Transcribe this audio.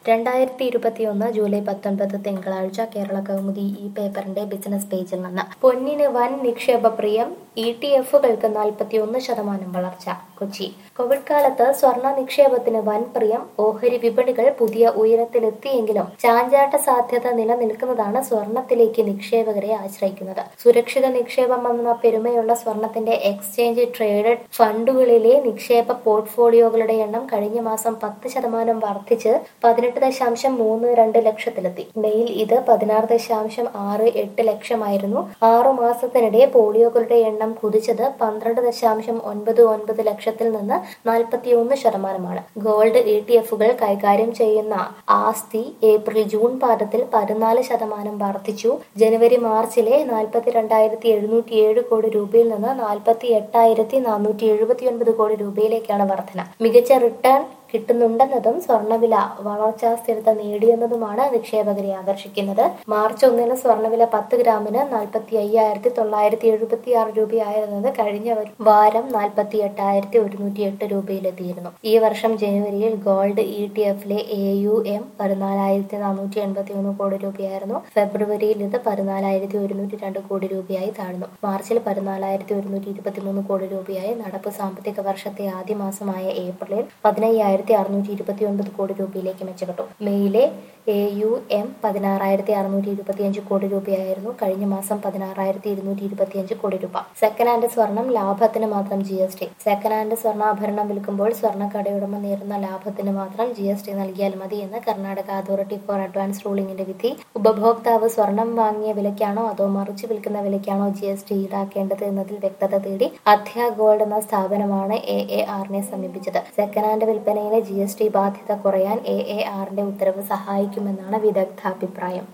രണ്ടായിരത്തി ഇരുപത്തിയൊന്ന് ജൂലൈ പത്തൊൻപത് തിങ്കളാഴ്ച കേരള കൗമുദി ഈ പേപ്പറിന്റെ ബിസിനസ് പേജിൽ നിന്ന് പൊന്നിന് വൻ നിക്ഷേപ പ്രിയം ഇ ടി എഫുകൾക്ക് നാൽപ്പത്തിയൊന്ന് ശതമാനം വളർച്ച കൊച്ചി കോവിഡ് കാലത്ത് സ്വർണ്ണ നിക്ഷേപത്തിന് വൻ പ്രിയം ഓഹരി വിപണികൾ പുതിയ ഉയരത്തിലെത്തിയെങ്കിലും ചാഞ്ചാട്ട സാധ്യത നിലനിൽക്കുന്നതാണ് സ്വർണത്തിലേക്ക് നിക്ഷേപകരെ ആശ്രയിക്കുന്നത് സുരക്ഷിത നിക്ഷേപം എന്ന പെരുമയുള്ള സ്വർണത്തിന്റെ എക്സ്ചേഞ്ച് ട്രേഡഡ് ഫണ്ടുകളിലെ നിക്ഷേപ പോർട്ട്ഫോളിയോകളുടെ എണ്ണം കഴിഞ്ഞ മാസം പത്ത് ശതമാനം വർദ്ധിച്ച് പതിനെട്ട് ദശാംശം മൂന്ന് രണ്ട് ലക്ഷത്തിലെത്തി മെയിൽ ഇത് പതിനാറ് ദശാംശം ആറ് എട്ട് ലക്ഷമായിരുന്നു ആറു മാസത്തിനിടെ പോളിയോകളുടെ എണ്ണം കുതിച്ചത് പന്ത്രണ്ട് ദശാംശം ഒൻപത് ഒൻപത് ലക്ഷത്തിൽ നിന്ന് നാൽപ്പത്തിയൊന്ന് ശതമാനമാണ് ഗോൾഡ് ഇ ടി എഫുകൾ കൈകാര്യം ചെയ്യുന്ന ആസ്തി ഏപ്രിൽ ജൂൺ പാദത്തിൽ പതിനാല് ശതമാനം വർദ്ധിച്ചു ജനുവരി മാർച്ചിലെ നാൽപ്പത്തിരണ്ടായിരത്തി എഴുന്നൂറ്റി ഏഴ് കോടി രൂപയിൽ നിന്ന് നാൽപ്പത്തി എട്ടായിരത്തി നാനൂറ്റി എഴുപത്തി ഒൻപത് കോടി രൂപയിലേക്കാണ് വർധന മികച്ച റിട്ടേൺ കിട്ടുന്നുണ്ടെന്നതും സ്വർണ്ണവില വളർച്ചാ സ്ഥിരത നേടിയെന്നതുമാണ് നിക്ഷേപകരെ ആകർഷിക്കുന്നത് മാർച്ച് ഒന്നിന് സ്വർണ്ണവില പത്ത് ഗ്രാമിന് നാൽപ്പത്തി അയ്യായിരത്തി തൊള്ളായിരത്തി എഴുപത്തി ആറ് രൂപയായിരുന്നത് കഴിഞ്ഞ വാരം നാൽപ്പത്തി എട്ടായിരത്തി ഒരുന്നൂറ്റി എട്ട് രൂപയിലെത്തിയിരുന്നു ഈ വർഷം ജനുവരിയിൽ ഗോൾഡ് ഇ ടി എഫിലെ എ യു എം പതിനാലായിരത്തി നാനൂറ്റി എൺപത്തി ഒന്ന് കോടി രൂപയായിരുന്നു ഫെബ്രുവരിയിൽ ഇത് പതിനാലായിരത്തി ഒരുന്നൂറ്റി രണ്ട് കോടി രൂപയായി താഴ്ന്നു മാർച്ചിൽ പതിനാലായിരത്തി ഒരുന്നൂറ്റി ഇരുപത്തിമൂന്ന് കോടി രൂപയായി നടപ്പ് സാമ്പത്തിക വർഷത്തെ ആദ്യ മാസമായ ഏപ്രിലിൽ പതിനയ്യായിരത്തി അറുന്നൂറ്റി ഇരുപത്തി ഒൻപത് കോടി രൂപയിലേക്ക് മെച്ചപ്പെട്ടു മെയിലെ എ യു എം പതിനാറായിരത്തി അറുന്നൂറ്റി ഇരുപത്തിയഞ്ച് കോടി രൂപയായിരുന്നു കഴിഞ്ഞ മാസം പതിനാറായിരത്തി ഇരുന്നൂറ്റി ഇരുപത്തിയഞ്ച് കോടി രൂപ സെക്കൻഡ് ഹാൻഡ് സ്വർണം ലാഭത്തിന് മാത്രം G S T second hand സ്വർണ്ണാഭരണം വിൽക്കുമ്പോൾ സ്വർണ്ണക്കടയുടമ നേരുന്ന ലാഭത്തിന് മാത്രം ജി എസ് ടി നൽകിയാൽ മതി എന്ന് കർണാടക അതോറിറ്റി ഫോർ അഡ്വാൻസ് റൂളിംഗിന്റെ വിധി ഉപഭോക്താവ് സ്വർണം വാങ്ങിയ വിലയ്ക്കാണോ അതോ മറിച്ച് വിൽക്കുന്ന വിലയ്ക്കാണോ ജി എസ് ടി ഈടാക്കേണ്ടത് എന്നതിൽ വ്യക്തത തേടി അധ്യ ഗോൾഡ് എന്ന സ്ഥാപനമാണ് എ എ ആറിനെ സമീപിച്ചത് സെക്കൻഡ് ഹാൻഡ് വിൽപ്പനയിലെ ജി എസ് ടി ബാധ്യത കുറയാൻ എ എ ആറിന്റെ ഉത്തരവ് സഹായിക്കുമെന്നാണ് വിദഗ്ധ അഭിപ്രായം